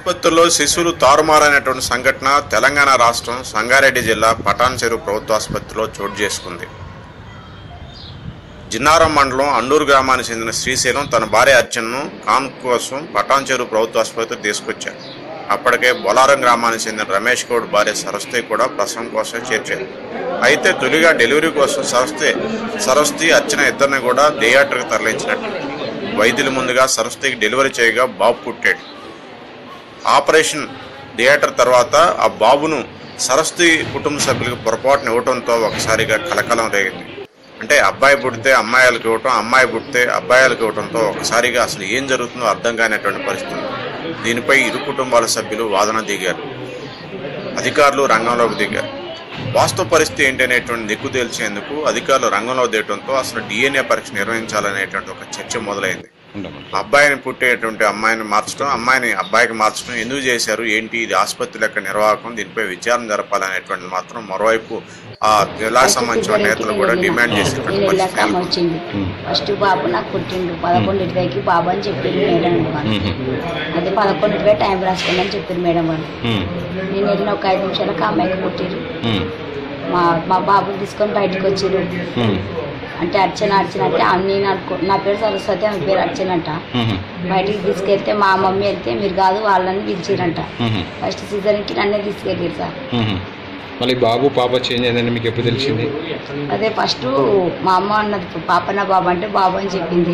ఆసుపత్రుల్లో శిశువులు తారుమారైనటువంటి సంఘటన తెలంగాణ రాష్ట్రం సంగారెడ్డి జిల్లా పటాన్ చెరువు ప్రభుత్వ ఆసుపత్రిలో చోటు చేసుకుంది జిన్నారం మండలం అన్నూరు గ్రామానికి చెందిన శ్రీశైలం తన భార్య అర్చనను కాన్పు కోసం పటాన్ చెరువు ప్రభుత్వ ఆసుపత్రికి తీసుకొచ్చారు అప్పటికే బొలారం గ్రామానికి చెందిన రమేష్ గౌడ్ భార్య సరస్వతి కూడా ప్రసవం కోసం చేర్చారు అయితే తొలిగా డెలివరీ కోసం సరస్వతి సరస్వతి అర్చన ఇద్దరిని కూడా థియేటర్కి తరలించినట్టు వైద్యులు ముందుగా సరస్వతికి డెలివరీ చేయగా బాబు పుట్టాడు ఆపరేషన్ థియేటర్ తర్వాత ఆ బాబును సరస్వతి కుటుంబ సభ్యులకు పొరపాటున ఇవ్వడంతో ఒకసారిగా కలకలం రేగింది అంటే అబ్బాయి పుడితే అమ్మాయిలకు ఇవ్వటం అమ్మాయి పుడితే అబ్బాయిలకు ఇవ్వటంతో ఒకసారిగా అసలు ఏం జరుగుతుందో అర్థం కానటువంటి పరిస్థితి ఉంది. దీనిపై ఇరు కుటుంబాల సభ్యులు వాదన దిగారు అధికారులు రంగంలోకి దిగారు వాస్తవ పరిస్థితి ఏంటి అనేటువంటి దిక్కు తేల్చేందుకు అధికారులు రంగంలో దిగడంతో అసలు డిఎన్ఏ పరీక్ష నిర్వహించాలనేటువంటి ఒక చర్చ మొదలైంది అబ్బాయిని పుట్టేటువంటి అమ్మాయిని మార్చడం అమ్మాయిని అబ్బాయికి మార్చడం ఎందుకు చేశారు ఏంటి ఇది ఆసుపత్రి యొక్క నిర్వాహకం దీనిపై విచారణ జరపాలనేటువంటి మాత్రం మరోవైపు ఆ జిల్లాకు సంబంధించిన నేతలు కూడా డిమాండ్ చేసేటువంటి నేను వెళ్ళాక పరిస్థితి అమ్మ వచ్చింది ఫస్ట్ బాబు నాకు పుట్టిండు పదకొండింటికి బాబు అని చెప్పిండు మేడం వాళ్ళు అదే పదకొండింటికి టైం రాసుకోండి అని చెప్పిండు మేడం వాళ్ళు నేను వెళ్ళిన ఒక ఐదు నిమిషాలకు ఆ అమ్మాయికి పుట్టిరు మా మా బాబుని తీసుకొని బయటకు వచ్చిర్రు అంటే అర్చన అర్చన అంటే ఆ నేను అనుకో నా పేరు సరస్వతి ఆమె పేరు అర్చన అంట బయటికి తీసుకెళ్తే మా మమ్మీ వెళ్తే మీరు కాదు వాళ్ళని పిలిచిరంట ఫస్ట్ సీజన్కి నన్నే తీసుకెళ్ళారు సార్ మళ్ళీ బాబు పాప చేంజ్ అయిందని మీకు ఎప్పుడు తెలిసింది అదే ఫస్ట్ మా అమ్మ అన్నది పాపన బాబు అంటే బాబు అని చెప్పింది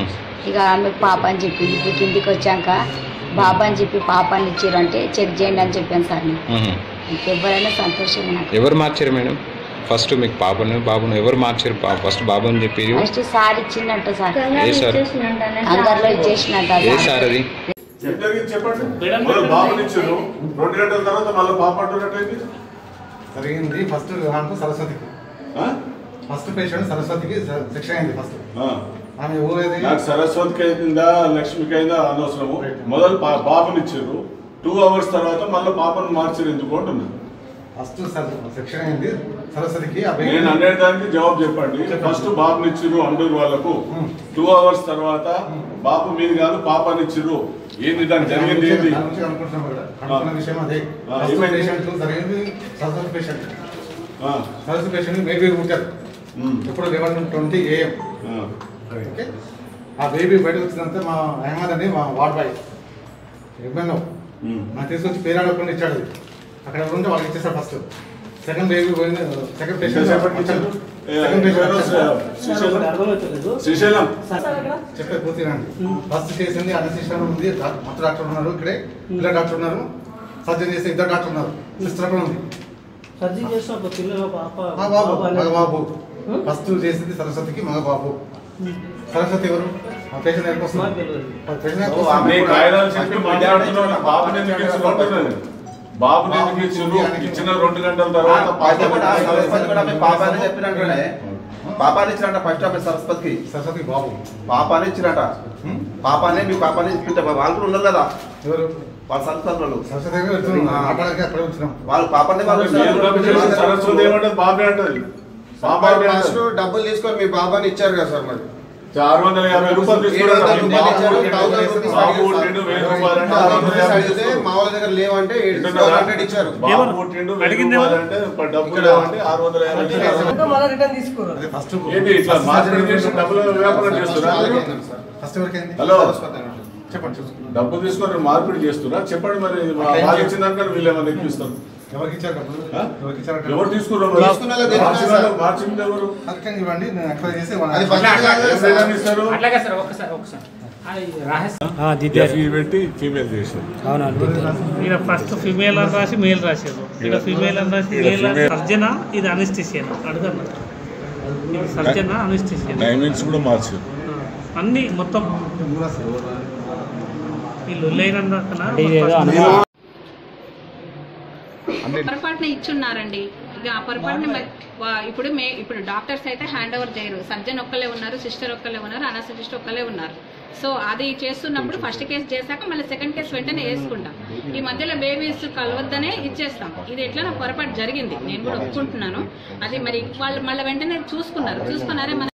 ఇక ఆమెకు పాప అని చెప్పింది ఇప్పుడు కిందికి వచ్చాక బాబా అని చెప్పి పాపాన్ని ఇచ్చారు అంటే చెక్ చేయండి అని చెప్పాను సార్ నేను ఇంకెవరైనా సంతోషం నాకు ఎవరు మార్చారు మేడం ఫస్ట్ మీకు పాపను బాబును ఎవరు మార్చారు పా- ఫస్ట్ బాబు అని చెప్పి ఫస్ట్ సార్ ఇచ్చిందంట సార్ ఏ సార్ అందరిలో ఇచ్చేసినట్ట ఏ సార్ అది జరిగింది చెప్పండి మొదలు బాబుని ఇచ్చారు రెండు గంటల తర్వాత మళ్ళీ పాప అంటున్నట్టయింది జరిగింది ఫస్ట్ దాంట్లో సరస్వతికి ఆ? ఫస్ట్ పేషెంట్ సరస్వతికి స- శిక్ష అయింది ఫస్ట్ ఆ. ఆమె ఊరేది నాకు సరస్వతికి అయిందా లక్ష్మికి అయిందా అనవసరము మొదలు పా- పాపని ఇచ్చారు టూ అవర్స్ తర్వాత మళ్ళీ పాపను మార్చారు ఎందుకు అంటున్నా ఫస్ట్ సర- శిక్ష అయింది సరస్వతికి ఆ baby- నేను అనే దానికి జవాబు చెప్పండి ఫస్ట్ బాబుని ఇచ్చిర్రు అండూరు వాళ్ళకు టూ అవర్స్ తర్వాత బాబు మీరు కాదు పాపని ఇచ్చిర్రు ఏంది దానికి జరిగింది ఏంది దాని గురించి అనుకుంటున్నాం కూడా అనుకున్న విషయం అదే ఆ, ఫస్ట్ ఏమైంది? పేషెంట్ జరిగింది సరస్వతి పేషెంట్ ఆ, సరస్వతి పేషెంట్ బేబీ పుట్టారు ఉమ్, ఇప్పుడు లెవెన్ ట్వంటీ ఏఎం ఆ, ఓకే ఆ బేబీ బయటకు వచ్చినంత మా అహ్మద్ అని మా వార్డ్ బాయ్ ఎమ్మెన్ఓ ఉమ్. నాకు తీసుకొచ్చి పేరాడకుండా ఇచ్చాడు అది. అక్కడ ఎవరు ఉంటే వాళ్ళకి ఇచ్చేసాడు ఫస్ట్ సెకండ్ బేబీ పోయింది సెకండ్ పేషెంట్ ఎంతసేపటికి ఇచ్చారు? ఏ, సెకండ్ ఎవరో పేషెంట్ శ్రీశైలం శ్రీశైలం చెప్పే పూర్తిగాండి ఫస్ట్ చేసింది అన్నశిష్టం ఉంది డా- మొత్తం డాక్టర్ ఉన్నారు ఇక్కడే పిల్ల డాక్టర్ ఉన్నారు సర్జన్ చేస్తే ఇద్దరు డాక్టర్ ఉన్నారు సిస్టర్ కూడా ఉంది సర్జరీ చేసినప్పుడు పిల్లలు పాప మా బాబు పాప అనేది- మగ బాబు ఫస్ట్ చేసింది సరస్వతికి మగ బాబు సరస్వతి ఎవరు ఆ పేషెంట్ ఎక్కడికి వస్తుంది నాకు తెలియదు. ఆ పేషెంట్ ఎక్కడికి నీ వస్తుంది? కాగితాలు చెప్పి మాట్లాడుతున్నావు బాబుని ఎందుకు ఇచ్చిన అంటున్నాను బాబుని ఎందుకు ఇచ్చిండ్రు ఇచ్చిన రెండు గంటల తర్వాత సరస్వతి కూడా పాప ఆమె పాప అని చెప్పినట్టునే పాపాన్ని ఇచ్చినట్ట ఫస్ట్ ఆమె సరస్వతికి సరస్వతి బాబు పాపాన్ని ఇచ్చినట హ్మ్? పాపాన్ని మీ పాపాన్ని ఇచ్చుకుంటే వాళ్ళు కూడా ఉన్నారు కదా ఎవరు వాళ్ళ సరస్వతి వాళ్ళు సరస్వతి దగ్గర వెళ్తున్నాం మాట్లాడక అక్కడ వచ్చినాం వాళ్ళు పాపాన్ని వాళ్ళు మీరు పంపించిన సరస్వతి ఏమంటది బాబే అంటది పాప అంటే ఫస్ట్ అంటది. డబ్బులు తీసుకొని మీ బాబాని ఇచ్చారు కదా సార్ మరి ఆరు వందల యాభై రూపాయలు ఏడు తీసుకున్నాడు వందల రూపాయలు ఇచ్చారు, బాబు థౌసండ్ రూపీస్ బాబు అడిగారు పుట్టిండు వెయ్యి సార్. రూపాయలు అంటే ఆరు థౌసండ్ వందల రూపీస్ యాభై అడిగితే తీసుకున్నాడు. మా వాళ్ళ దగ్గర లేవంటే ఎయిట్ వింటున్నారా? హండ్రెడ్ ఇచ్చారు బాబు పుట్టిండు వెయ్యి రూపాయలు అంటే డబ్బులు అంటే ఆరు వందల యాభై ఇచ్చారు. ఇంకా మళ్ళీ రిటర్న్ తీసుకోరు అదే ఫస్ట్ ఏంటి ఇట్లా మార్కెట్ చేసి డబ్బులు వ్యాపారం చేస్తురా ఫస్ట్ ఎవరికైంది హలో చెప్పండి చూసుకో డబ్బు తీసుకొని మార్పిడి చేస్తురా చెప్పండి మరి మా వాళ్ళు ఇచ్చిన దానికన్నా వీళ్ళు ఏమైనా ఎక్కిస్తారు ఎవరికి ఇచ్చారు డబ్బులు ఆ? ఎవరికి ఇచ్చారు డబ్బులు? ఎవరు తీసుకున్నారు తీసుకున్న వాళ్ళకి తెలియదు మార్చిన సార్. వాళ్ళు- మార్చింది ఎవరు అందుకని ఇవ్వండి నేను ఎక్స్ప్లెయిన్ చేసి అది ఫస్ట్ ఏం రేట్ ఇస్తారు అట్లాగే సార్ ఒక్కసారి ఒకసారి రాహేస్ ఎఫ్ఈ పెట్టి ఫీమేల్ చేశారు ఇక్కడ ఫస్ట్ ఫిమేల్ అని రాసి మేల్ రాశారు ఇక్కడ ఫిమేల్ అని రాసి మేల్ సర్జన ఇది అనిస్టిషియన్ అడగన్న ఇది సర్జన అనిస్టిషియన్ టైమింగ్స్ కూడా మార్చారు అన్ని మొత్తం వీళ్ళు లేనన్నా పొరపాటున ఇచ్చున్నారండి ఇక ఆ పొరపాటుని మరి వా- ఇప్పుడు మే ఇప్పుడు డాక్టర్స్ అయితే హ్యాండ్ ఓవర్ చేయరు సర్జన్ ఒక్కలే ఉన్నారు సిస్టర్ ఒక్కలే ఉన్నారు అనస్థిస్ట్ ఒక్కలే ఉన్నారు సో అది చేస్తున్నప్పుడు ఫస్ట్ కేసు చేశాక మళ్ళీ సెకండ్ కేసు వెంటనే వేసుకుంటాం ఈ మధ్యలో బేబీస్ కలవద్దనే ఇచ్చేస్తాం ఇది ఎట్లా నా పొరపాటు జరిగింది నేను కూడా ఒప్పుకుంటున్నాను అది మరి వాళ్ళు మళ్ళీ వెంటనే చూసుకున్నారు చూసుకున్నారే మన